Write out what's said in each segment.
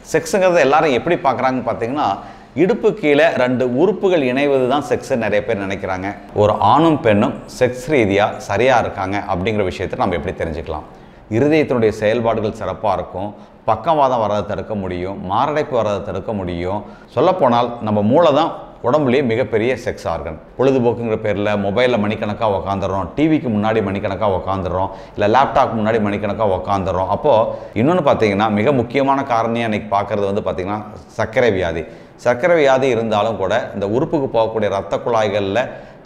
செக்ஸுங்கிறத எல்லாரும் எப்படி பார்க்குறாங்கன்னு பார்த்தீங்கன்னா இடுப்பு கீழே ரெண்டு உறுப்புகள் இணைவது தான் செக்ஸ் நிறைய பேர் நினைக்கிறாங்க ஒரு ஆணும் பெண்ணும் செக்ஸ் ரீதியாக சரியாக இருக்காங்க அப்படிங்கிற விஷயத்தை நம்ம எப்படி தெரிஞ்சுக்கலாம் இருதயத்தினுடைய செயல்பாடுகள் சிறப்பாக இருக்கும் பக்கவாதம் வர்றதை தடுக்க முடியும் மாரடைப்பு வர்றதை தடுக்க முடியும் சொல்லப்போனால் நம்ம மூளை தான் உடம்புலேயே மிகப்பெரிய செக்ஸ் ஆர்கன் பொழுதுபோக்குங்கிற பேரில் மொபைலில் மணிக்கணக்காக உக்காந்துடுறோம் டிவிக்கு முன்னாடி மணிக்கணக்காக உக்காந்துடுறோம் இல்லை லேப்டாப் முன்னாடி மணிக்கணக்காக உக்காந்துடுறோம் அப்போது இன்னொன்று பார்த்தீங்கன்னா மிக முக்கியமான காரணியாக இன்றைக்கி பார்க்குறது வந்து பார்த்திங்கன்னா சர்க்கரை வியாதி சர்க்கரை வியாதி இருந்தாலும் கூட இந்த உறுப்புக்கு போகக்கூடிய இரத்த குழாய்களில்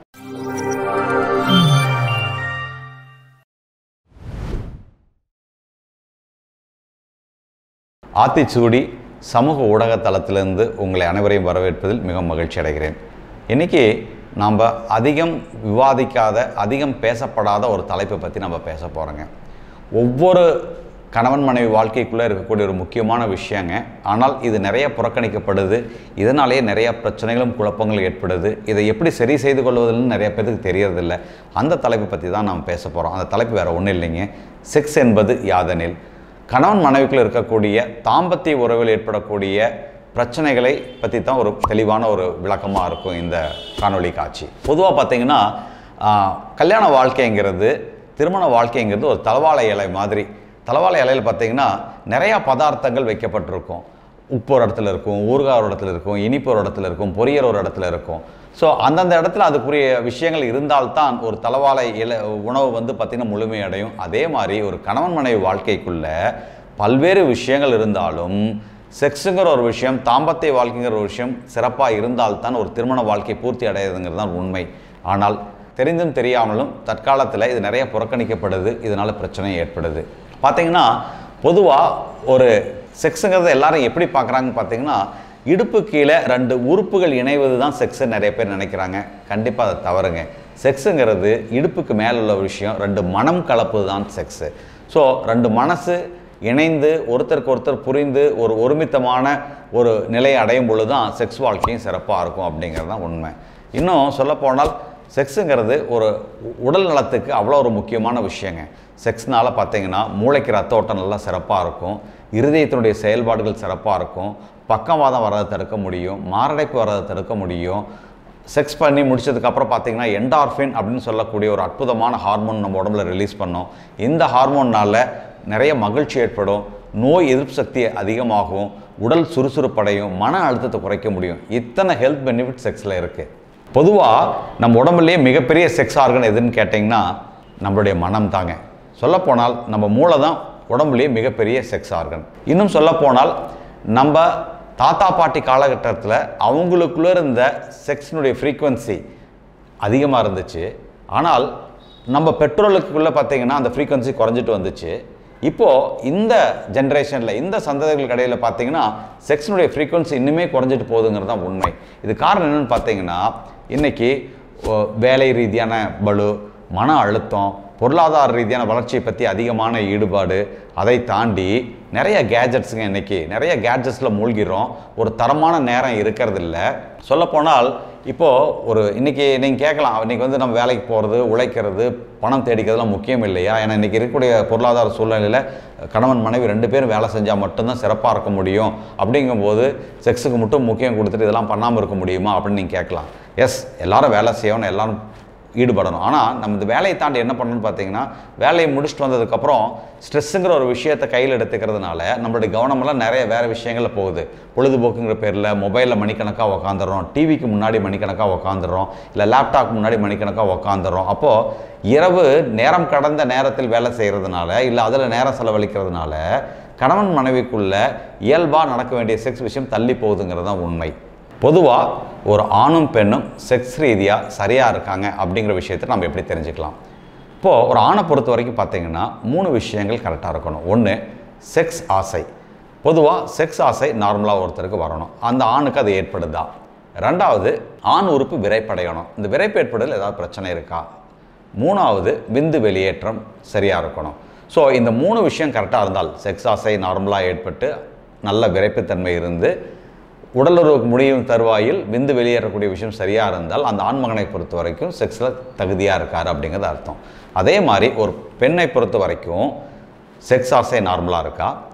ஆத்திச்சூடி சமூக ஊடக தளத்திலிருந்து உங்களை அனைவரையும் வரவேற்பதில் மிக மகிழ்ச்சி அடைகிறேன் இன்றைக்கி நாம் அதிகம் விவாதிக்காத அதிகம் பேசப்படாத ஒரு தலைப்பை பற்றி நம்ம பேச போகிறோங்க ஒவ்வொரு கணவன் மனைவி வாழ்க்கைக்குள்ளே இருக்கக்கூடிய ஒரு முக்கியமான விஷயங்க ஆனால் இது நிறைய புறக்கணிக்கப்படுது இதனாலேயே நிறைய பிரச்சனைகளும் குழப்பங்கள் ஏற்படுது இதை எப்படி சரி செய்து கொள்வதுன்னு நிறைய பேருக்கு தெரியறதில்ல அந்த தலைப்பை பற்றி தான் நாம் பேச போகிறோம் அந்த தலைப்பு வேறு ஒன்றும் இல்லைங்க செக்ஸ் என்பது யாதெனில் கணவன் மனைவிக்குள்ள இருக்கக்கூடிய தாம்பத்திய உறவில் ஏற்படக்கூடிய பிரச்சனைகளை பற்றி தான் ஒரு தெளிவான ஒரு விளக்கமாக இருக்கும் இந்த காணொளி காட்சி பொதுவாக பார்த்தீங்கன்னா ஆஹ், கல்யாண வாழ்க்கைங்கிறது திருமண வாழ்க்கைங்கிறது ஒரு தலவாழை இலை மாதிரி தலவாழை இலையில் பார்த்தீங்கன்னா நிறையா பதார்த்தங்கள் வைக்கப்பட்டிருக்கும் உப்பு ஒரு இடத்துல இருக்கும் ஊறுகாய் ஒரு இடத்துல இருக்கும் இனிப்பு ஒரு இடத்துல இருக்கும் பொரியல் ஒரு இடத்துல இருக்கும் ஸோ அந்தந்த இடத்துல அதுக்குரிய விஷயங்கள் இருந்தால்தான் ஒரு தலவாழை இல உணவு வந்து பார்த்திங்கன்னா முழுமையடையும் அதே மாதிரி ஒரு கணவன் மனைவி வாழ்க்கைக்குள்ள பல்வேறு விஷயங்கள் இருந்தாலும் செக்ஸுங்கிற ஒரு விஷயம் தாம்பத்திய வாழ்க்கைங்கிற ஒரு விஷயம் சிறப்பாக இருந்தால்தான் ஒரு திருமண வாழ்க்கை பூர்த்தி அடையுதுங்கிறது தான் உண்மை ஆனால் தெரிந்தும் தெரியாமலும் தற்காலத்தில் இது நிறைய புறக்கணிக்கப்படுது இதனால் பிரச்சனை ஏற்படுது பார்த்தீங்கன்னா பொதுவாக ஒரு செக்ஸுங்கிறத எல்லாரும் எப்படி பார்க்குறாங்கன்னு பார்த்தீங்கன்னா இடுப்பு கீழே ரெண்டு உறுப்புகள் இணைவது தான் செக்ஸு நிறைய பேர் நினைக்கிறாங்க கண்டிப்பாக அதை தவறுங்க செக்ஸுங்கிறது இடுப்புக்கு மேலே உள்ள விஷயம் ரெண்டு மனம் கலப்பு தான் செக்ஸு ஸோ ரெண்டு மனசு இணைந்து ஒருத்தருக்கு ஒருத்தர் புரிந்து ஒரு ஒருமித்தமான ஒரு நிலையை அடையும் பொழுது தான் செக்ஸ் வாழ்க்கையும் சிறப்பாக இருக்கும் அப்படிங்கிறது தான் உண்மை இன்னும் சொல்லப்போனால் செக்ஸுங்கிறது ஒரு உ- உடல் நலத்துக்கு அவ்வளோ ஒரு முக்கியமான விஷயங்க செக்ஸ்னால பார்த்தீங்கன்னா மூளைக்கு ரத்த ஓட்டம் நல்லா சிறப்பாக இருக்கும் இருதயத்தினுடைய செயல்பாடுகள் சிறப்பாக இருக்கும் பக்கவாதம் வர்றதை தடுக்க முடியும் மாரடைப்பு வர்றதை தடுக்க முடியும் செக்ஸ் பண்ணி முடிச்சதுக்கப்புறம் பார்த்தீங்கன்னா என்டார்ஃபின் அப்படின்னு சொல்லக்கூடிய ஒரு அற்புதமான ஹார்மோன் நம்ம உடம்புல ரிலீஸ் பண்ணோம் இந்த ஹார்மோன்னால் நிறைய மகிழ்ச்சி ஏற்படும் நோய் எதிர்ப்பு சக்தி அதிகமாகும் உடல் சுறுசுறுப்படையும் மன அழுத்தத்தை குறைக்க முடியும் இத்தனை ஹெல்த் பெனிஃபிட் செக்ஸில் இருக்குது பொதுவாக நம்ம உடம்புலேயே மிகப்பெரிய செக்ஸ் ஆர்கன் எதுன்னு கேட்டிங்கன்னா நம்மளுடைய மனம் தாங்க சொல்லப்போனால் நம்ம மூளை தான் உடம்புலேயே மிகப்பெரிய செக்ஸ் ஆர்கன் இன்னும் சொல்லப்போனால் நம்ம தாத்தா பாட்டி காலகட்டத்தில் அவங்களுக்குள்ளே இருந்த செக்ஸினுடைய ஃப்ரீக்குவன்சி அதிகமாக இருந்துச்சு ஆனால் நம்ம பெட்ரோலுக்குள்ளே பார்த்தீங்கன்னா அந்த ஃப்ரீக்குவன்சி குறைஞ்சிட்டு வந்துச்சு இப்போது இந்த ஜென்ரேஷனில் இந்த சந்ததிகளுக்கு இடையில் பார்த்தீங்கன்னா செக்ஸினுடைய ஃப்ரீக்குவன்சி இன்னுமே குறைஞ்சிட்டு போகுதுங்கிறது தான் உண்மை இது காரணம் என்னென்னு பார்த்தீங்கன்னா இன்றைக்கி வேலை ரீதியான பளு மன அழுத்தம் பொருளாதார ரீதியான வளர்ச்சியை பற்றி அதிகமான ஈடுபாடு அதை தாண்டி நிறைய கேஜெட்ஸுங்க இன்றைக்கி நிறைய கேட்ஜெட்ஸில் மூழ்கிறோம் ஒரு தரமான நேரம் இருக்கிறதில்ல சொல்லப்போனால் இப்போது ஒரு இன்றைக்கி நீங்கள் கேட்கலாம் இன்றைக்கி வந்து நம்ம வேலைக்கு போகிறது உழைக்கிறது பணம் தேடிக்கிறதுலாம் முக்கியம் இல்லையா ஏன்னா இன்றைக்கி இருக்கக்கூடிய பொருளாதார சூழ்நிலையில் கணவன் மனைவி ரெண்டு பேரும் வேலை செஞ்சால் மட்டும்தான் சிறப்பாக இருக்க முடியும் அப்படிங்கும்போது செக்ஸுக்கு மட்டும் முக்கியம் கொடுத்துட்டு இதெல்லாம் பண்ணாமல் இருக்க முடியுமா அப்படின்னு நீங்கள் கேட்கலாம் எஸ் எல்லாரும் வேலை செய்யணும் எல்லாரும் ஈடுபடணும் ஆனால் நம்ம இந்த வேலையை தாண்டி என்ன பண்ணணும்னு பார்த்தீங்கன்னா வேலையை முடிச்சுட்டு வந்ததுக்கப்புறம் ஸ்ட்ரெஸ்ஸுங்கிற ஒரு விஷயத்தை கையில் எடுத்துக்கிறதுனால நம்மளுடைய கவனமெல்லாம் நிறைய வேறு விஷயங்களில் போகுது பொழுதுபோக்குங்கிற பேரில் மொபைலில் மணிக்கணக்காக உக்காந்துடுறோம் டிவிக்கு முன்னாடி மணிக்கணக்காக உக்காந்துடுறோம் இல்லை லேப்டாப் முன்னாடி மணிக்கணக்காக உக்காந்துடுறோம் அப்போது இரவு நேரம் கடந்த நேரத்தில் வேலை செய்கிறதுனால இல்லை அதில் நேரம் செலவழிக்கிறதுனால கணவன் மனைவிக்குள்ள இயல்பாக நடக்க வேண்டிய செக்ஸ் விஷயம் தள்ளி போகுதுங்கிறது தான் உண்மை பொதுவாக ஒரு ஆணும் பெண்ணும் செக்ஸ் ரீதியாக சரியாக இருக்காங்க அப்படிங்கிற விஷயத்தை நம்ம எப்படி தெரிஞ்சுக்கலாம் இப்போது ஒரு ஆணை பொறுத்த வரைக்கும் பார்த்தீங்கன்னா மூணு விஷயங்கள் கரெக்டாக இருக்கணும் ஒன்று செக்ஸ் ஆசை பொதுவாக செக்ஸ் ஆசை நார்மலாக ஒருத்தருக்கு வரணும் அந்த ஆணுக்கு அது ஏற்படுதா ரெண்டாவது ஆண் உறுப்பு விரைப்படையணும் இந்த விரைப்பு ஏற்படுதல் ஏதாவது பிரச்சனை இருக்கா மூணாவது விந்து வெளியேற்றம் சரியாக இருக்கணும் ஸோ இந்த மூணு விஷயம் கரெக்டாக இருந்தால் செக்ஸ் ஆசை நார்மலாக ஏற்பட்டு நல்ல விரைப்புத்தன்மை இருந்து உடலுறவுக்கு முடியும் தருவாயில் விந்து வெளியேறக்கூடிய விஷயம் சரியாக இருந்தால் அந்த ஆண்மகனை பொறுத்த வரைக்கும் செக்ஸில் தகுதியாக இருக்கார் அப்படிங்கிறது அர்த்தம் அதே மாதிரி ஒரு பெண்ணை பொறுத்த வரைக்கும் செக்ஸ் ஆசை நார்மலாக இருக்கா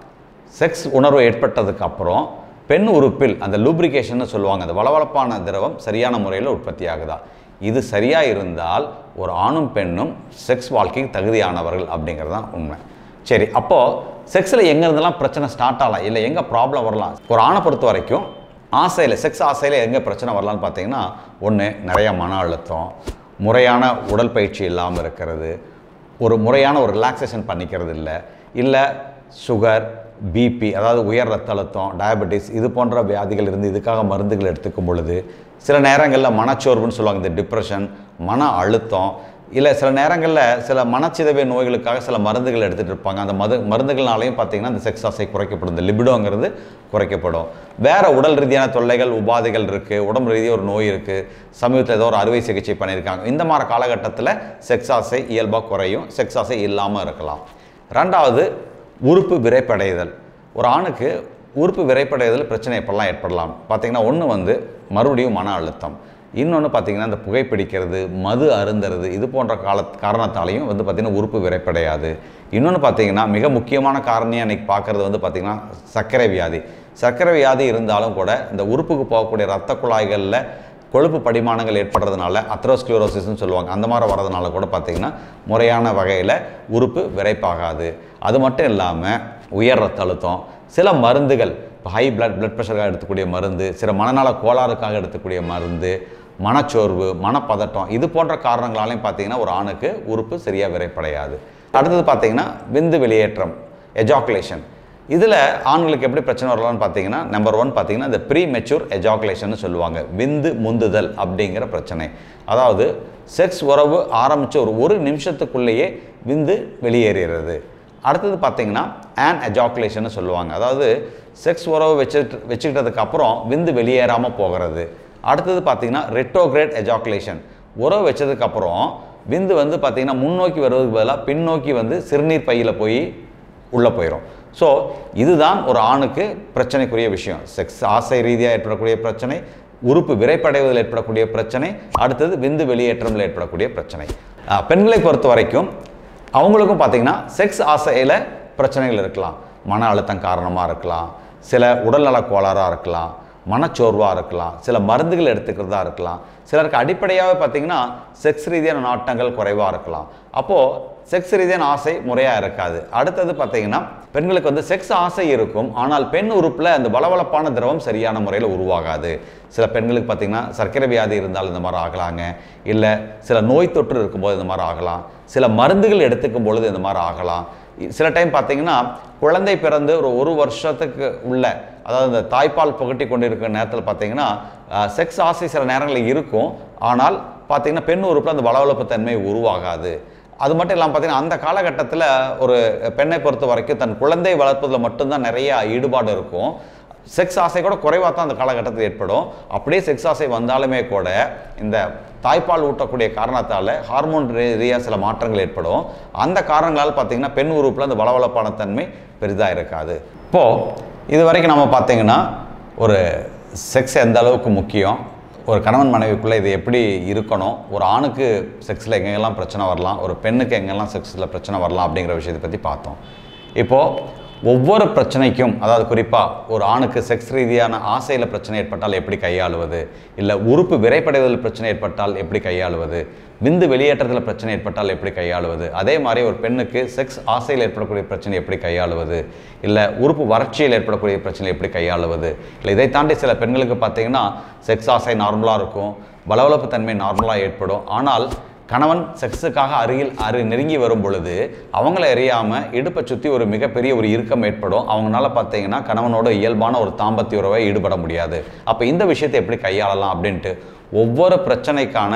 செக்ஸ் உணர்வு ஏற்பட்டதுக்கு அப்புறம் பெண் உறுப்பில் அந்த லூப்ரிகேஷன் சொல்லுவாங்க அந்த வளவளப்பான திரவம் சரியான முறையில் உற்பத்தி ஆகுதா இது சரியாக இருந்தால் ஒரு ஆணும் பெண்ணும் செக்ஸ் வாழ்க்கைக்கு தகுதியானவர்கள் அப்படிங்கிறது தான் உண்மை சரி அப்போது செக்ஸில் எங்கேருந்தெல்லாம் பிரச்சனை ஸ்டார்ட் ஆகலாம் இல்லை எங்கே ப்ராப்ளம் வரலாம் ஒரு ஆணை பொறுத்த வரைக்கும் ஆசையில் செக்ஸ் ஆசையில் எங்கே பிரச்சனை வரலான்னு பார்த்தீங்கன்னா ஒன்று நிறைய மன அழுத்தம் முறையான உடற்பயிற்சி இல்லாமல் இருக்கிறது ஒரு முறையான ஒரு ரிலாக்ஸேஷன் பண்ணிக்கிறது இல்லை இல்லை சுகர் பிபி அதாவது உயர் ரத்த அழுத்தம் டயபெட்டிஸ் இது போன்ற வியாதிகள் இருந்து இதுக்காக மருந்துகள் எடுத்துக்கும் பொழுது சில நேரங்களில் மனச்சோர்வுன்னு சொல்லுவாங்க இந்த டிப்ரெஷன் மன அழுத்தம் இல்லை சில நேரங்களில் சில மனச்சிதவை நோய்களுக்காக சில மருந்துகள் எடுத்துகிட்டு இருப்பாங்க அந்த மது மருந்துகள்னாலையும் பார்த்தீங்கன்னா இந்த செக்ஸ் ஆசை குறைக்கப்படும் இந்த லிபிடோங்கிறது குறைக்கப்படும் வேறு உடல் ரீதியான தொல்லைகள் உபாதைகள் இருக்குது உடம்பு ரீதியாக ஒரு நோய் இருக்குது சமீபத்தில் ஏதோ ஒரு அறுவை சிகிச்சை பண்ணியிருக்காங்க இந்த மாதிரி காலகட்டத்தில் செக்ஸ் ஆசை இயல்பாக குறையும் செக்ஸ் ஆசை இல்லாமல் இருக்கலாம் ரெண்டாவது உறுப்பு விரைப்படைதல் ஒரு ஆணுக்கு உறுப்பு விரைப்படைதல் பிரச்சனை எப்படிலாம் ஏற்படலாம் பார்த்தீங்கன்னா ஒன்று வந்து மறுபடியும் மன அழுத்தம் இன்னொன்று பார்த்தீங்கன்னா இந்த புகைப்பிடிக்கிறது மது அருந்துறது இது போன்ற கால காரணத்தாலையும் வந்து பார்த்திங்கன்னா உறுப்பு விரைப்படையாது இன்னொன்று பார்த்தீங்கன்னா மிக முக்கியமான காரணியாக இன்றைக்கி பார்க்குறது வந்து பார்த்திங்கன்னா சர்க்கரை வியாதி சர்க்கரை வியாதி இருந்தாலும் கூட இந்த உறுப்புக்கு போகக்கூடிய இரத்த குழாய்களில் கொழுப்பு படிமானங்கள் ஏற்படுறதுனால அத்ரோஸ்க்ளோரோசிஸ்னு சொல்லுவாங்க அந்த மாதிரி வரதுனால கூட பார்த்திங்கன்னா முறையான வகையில் உறுப்பு விரைப்பாகாது அது மட்டும் இல்லாமல் உயர் ரத்த அழுத்தம் சில மருந்துகள் இப்போ ஹை பிளட் பிளட் ப்ரெஷருக்காக எடுத்துக்கூடிய மருந்து சில மனநல கோளாறுக்காக எடுத்துக்கூடிய மருந்து மனச்சோர்வு மனப்பதட்டம் இது போன்ற காரணங்களாலையும் பார்த்தீங்கன்னா ஒரு ஆணுக்கு உறுப்பு சரியாக விரைப்படையாது அடுத்தது பார்த்தீங்கன்னா விந்து வெளியேற்றம் எஜாக்குலேஷன் இதில் ஆண்களுக்கு எப்படி பிரச்சனை வரலாம்னு பார்த்தீங்கன்னா நம்பர் ஒன் பார்த்தீங்கன்னா இந்த ப்ரீ மெச்சூர் எஜாகுலேஷன் சொல்லுவாங்க விந்து முந்துதல் அப்படிங்கிற பிரச்சனை அதாவது செக்ஸ் உறவு ஆரம்பித்த ஒரு ஒரு நிமிஷத்துக்குள்ளேயே விந்து வெளியேறுகிறது அடுத்தது பார்த்தீங்கன்னா ஆன் எஜாகுலேஷன் சொல்லுவாங்க அதாவது செக்ஸ் உறவு வச்சுட்டு வச்சுக்கிட்டதுக்கு அப்புறம் விந்து வெளியேறாமல் போகிறது அடுத்தது பார்த்தீங்கன்னா ரெட்டோகிரேட் எஜாகுலேஷன் உறவு வச்சதுக்கப்புறம் விந்து வந்து பார்த்தீங்கன்னா முன்னோக்கி வருவதுக்கு பதிலாக பின்னோக்கி வந்து சிறுநீர் பையில் போய் உள்ளே போயிடும் ஸோ இதுதான் ஒரு ஆணுக்கு பிரச்சனைக்குரிய விஷயம் செக்ஸ் ஆசை ரீதியாக ஏற்படக்கூடிய பிரச்சனை உறுப்பு விரைப்படைவதில் ஏற்படக்கூடிய பிரச்சனை அடுத்தது விந்து வெளியேற்றமில் ஏற்படக்கூடிய பிரச்சனை அஹ், பெண்களை பொறுத்த வரைக்கும் அவங்களுக்கும் பார்த்தீங்கன்னா செக்ஸ் ஆசையில் பிரச்சனைகள் இருக்கலாம் மன அழுத்தம் காரணமாக இருக்கலாம் சில உடல்நல கோளாறாக இருக்கலாம் மனச்சோர்வாக இருக்கலாம் சில மருந்துகள் எடுத்துக்கிறதா இருக்கலாம் சிலருக்கு அடிப்படையாகவே பார்த்தீங்கன்னா செக்ஸ் ரீதியான நாட்டங்கள் குறைவாக இருக்கலாம் அப்போது செக்ஸ் ரீதியான ஆசை முறையாக இருக்காது அடுத்தது பார்த்தீங்கன்னா பெண்களுக்கு வந்து செக்ஸ் ஆசை இருக்கும் ஆனால் பெண் உறுப்பில் அந்த வளவளப்பான திரவம் சரியான முறையில் உருவாகாது சில பெண்களுக்கு பார்த்தீங்கன்னா சர்க்கரை வியாதி இருந்தால் இந்த மாதிரி ஆகலாங்க இல்லை சில நோய் தொற்று இருக்கும்போது இந்த மாதிரி ஆகலாம் சில மருந்துகள் எடுத்துக்கும் பொழுது இந்த மாதிரி ஆகலாம் சில டைம் பார்த்தீங்கன்னா குழந்தை பிறந்து ஒரு ஒரு வருஷத்துக்கு உள்ள அதாவது இந்த தாய்ப்பால் புகட்டி கொண்டிருக்கிற நேரத்தில் பார்த்தீங்கன்னா செக்ஸ் ஆசை சில நேரங்களில் இருக்கும் ஆனால் பார்த்தீங்கன்னா பெண் உறுப்பில் அந்த வளவளப்பு தன்மை உருவாகாது அது மட்டும் இல்லாமல் பார்த்தீங்கன்னா அந்த காலகட்டத்தில் ஒரு பெண்ணை பொறுத்த வரைக்கும் தன் குழந்தை வளர்ப்பதில் மட்டும்தான் நிறைய ஈடுபாடு இருக்கும் செக்ஸ் ஆசை கூட குறைவாக தான் அந்த காலகட்டத்தில் ஏற்படும் அப்படியே செக்ஸ் ஆசை வந்தாலுமே கூட இந்த தாய்ப்பால் ஊட்டக்கூடிய காரணத்தால் ஹார்மோன் ரீதியாக சில மாற்றங்கள் ஏற்படும் அந்த காரணங்களால் பார்த்தீங்கன்னா பெண் உறுப்பில் அந்த வளவளப்பான தன்மை பெரிதாக இருக்காது இப்போது இது வரைக்கும் நம்ம பார்த்தீங்கன்னா ஒரு செக்ஸ் எந்த அளவுக்கு முக்கியம் ஒரு கணவன் மனைவிக்குள்ளே இது எப்படி இருக்கணும் ஒரு ஆணுக்கு செக்ஸில் எங்கெங்கெல்லாம் பிரச்சனை வரலாம் ஒரு பெண்ணுக்கு எங்கெல்லாம் செக்ஸில் பிரச்சனை வரலாம் அப்படிங்கிற விஷயத்தை பற்றி பார்த்தோம் இப்போது ஒவ்வொரு பிரச்சனைக்கும் அதாவது குறிப்பாக ஒரு ஆணுக்கு செக்ஸ் ரீதியான ஆசையில் பிரச்சனை ஏற்பட்டால் எப்படி கையாளுவது இல்லை உறுப்பு விரைப்படைவதில் பிரச்சனை ஏற்பட்டால் எப்படி கையாளுவது விந்து வெளியேற்றத்தில் பிரச்சனை ஏற்பட்டால் எப்படி கையாளுவது அதே மாதிரி ஒரு பெண்ணுக்கு செக்ஸ் ஆசையில் ஏற்படக்கூடிய பிரச்சனை எப்படி கையாளுவது இல்லை உறுப்பு வறட்சியில் ஏற்படக்கூடிய பிரச்சனை எப்படி கையாளுவது இல்லை இதை தாண்டி சில பெண்களுக்கு பார்த்தீங்கன்னா செக்ஸ் ஆசை நார்மலாக இருக்கும் வளவளப்பு தன்மை நார்மலாக ஏற்படும் ஆனால் கணவன் செக்ஸுக்காக அருகில் அரு நெருங்கி வரும் பொழுது அவங்கள அறியாமல் இடுப்பை சுற்றி ஒரு மிகப்பெரிய ஒரு இறுக்கம் ஏற்படும் அவங்களால பார்த்தீங்கன்னா கணவனோட இயல்பான ஒரு தாம்பத்திய உறவை ஈடுபட முடியாது அப்போ இந்த விஷயத்தை எப்படி கையாளலாம் அப்படின்ட்டு ஒவ்வொரு பிரச்சனைக்கான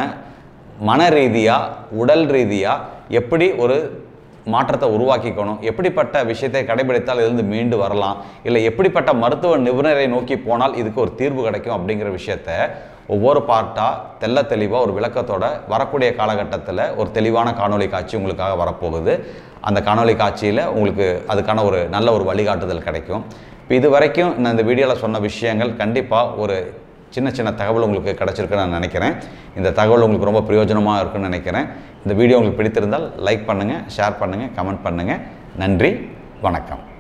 மன ரீதியாக உடல் ரீதியாக எப்படி ஒரு மாற்றத்தை உருவாக்கிக்கணும் எப்படிப்பட்ட விஷயத்தை கடைபிடித்தால் இதிலிருந்து மீண்டு வரலாம் இல்லை எப்படிப்பட்ட மருத்துவ நிபுணரை நோக்கி போனால் இதுக்கு ஒரு தீர்வு கிடைக்கும் அப்படிங்கிற விஷயத்த ஒவ்வொரு பார்ட்டாக தெள்ள தெளிவாக ஒரு விளக்கத்தோட வரக்கூடிய காலகட்டத்தில் ஒரு தெளிவான காணொளி காட்சி உங்களுக்காக வரப்போகுது அந்த காணொளி காட்சியில் உங்களுக்கு அதுக்கான ஒரு நல்ல ஒரு வழிகாட்டுதல் கிடைக்கும் இப்போ இது வரைக்கும் நான் இந்த வீடியோவில் சொன்ன விஷயங்கள் கண்டிப்பாக ஒரு சின்ன சின்ன தகவல் உங்களுக்கு கிடச்சிருக்குன்னு நான் நினைக்கிறேன் இந்த தகவல் உங்களுக்கு ரொம்ப பிரயோஜனமாக இருக்குன்னு நினைக்கிறேன் இந்த வீடியோ உங்களுக்கு பிடித்திருந்தால் லைக் பண்ணுங்கள் ஷேர் பண்ணுங்கள் கமெண்ட் பண்ணுங்கள் நன்றி வணக்கம்